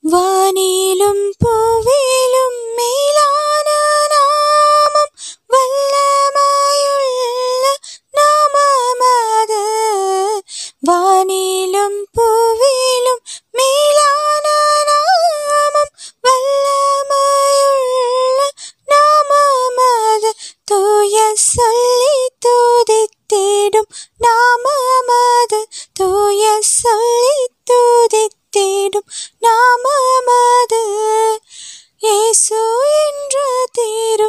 வானிலும் பூவிலும் மேலான நாமம் வல்லமையுள்ள நாமமது வானிலும் பூவிலும் மேலான நாமம் வல்லமையுள்ள நாமமது தூய சொல்லி துதித்திடும் நாமமது தூய சொல்லி துதித்திடும் நாமமது இயேசு என்ற திரு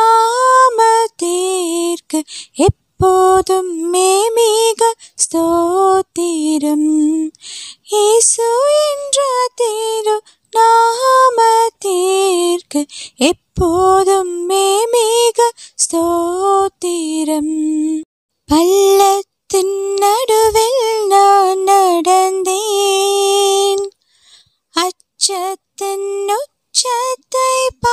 நாமத்திற்கு எப்போதும் மேமிக ஸ்தோத்திரம் இயேசு என்ற திரு நாமத்திற்கு எப்போதும் மேமிக ஸ்தோத்திரம் பள்ளத்தின் நடுவில் நான் நடந்தேன் அச்சத்தின் உச்சத்தை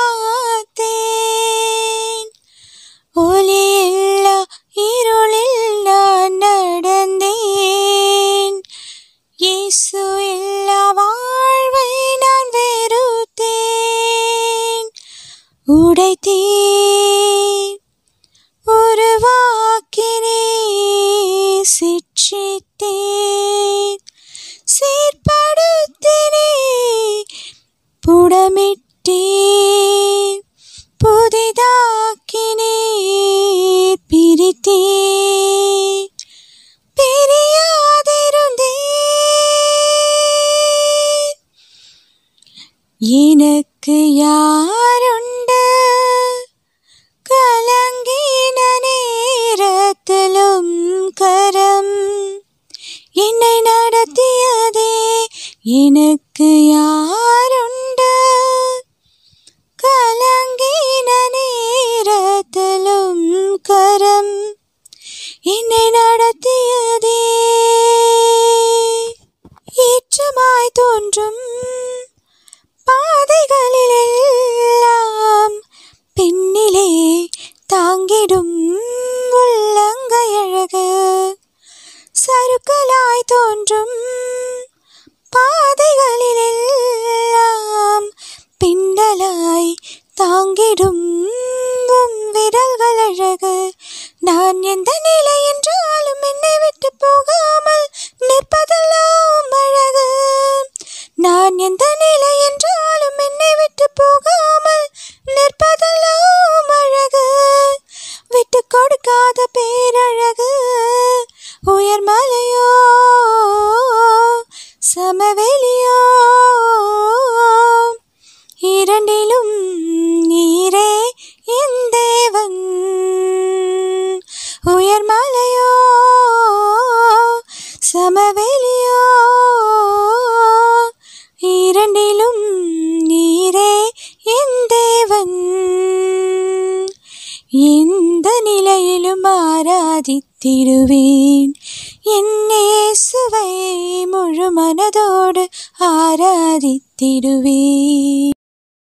பார்த்தேன் ஒளியில்லா இருளில் நான் நடந்தேன் இயேசு இல்லா வாழ்வை நான் வெறுத்தேன் உடைத்தேன் உருவாக்கினே சிற்றித்தேன் சீர்படுத்தினே புடமிட்டேன் புதிதாக்கினே பிரித்தேன் பிரியாதிருந்தேன் எனக்கு யாருண்டு கலங்கின நேரத்திலும் கரம் என்னை நடத்தியதே எனக்கு யாருண்டு கலங்கின நேரத்திலும் கரம் என்னை நடத்தியதே ஏற்றமாய் தோன்றும் பாதைகளிலெல்லாம் பின்னிலே தாங்கிடும் உள்ளங்கையழகு சருக்களாய் தோன்றும் பாதைகளிலெல்லாம் பின்னலாய் தாங்கிடும் உம் விரல்கள் அழகு நான் எந்த நிலை என்றாலும் என்னை விட்டு போகாமல் நிற்பதெல்லாம் அழகு நான் எந்த நிலை என்றாலும் என்னை விட்டு போகாமல் நிற்பதெல்லாம் அழகு விட்டு கொடுக்காத பேரழகு உயர் மலையோ சமவெளியோ இரண்டிலும் நீரே என் தேவன் உயர் மலையோ சமவெளியோ இரண்டிலும் நீரே என் தேவன் எந்த நிலையிலும் ஆராதித்திடுவேன் என்னேசுவை முழு மனதோடு ஆராதித்திடுவேன்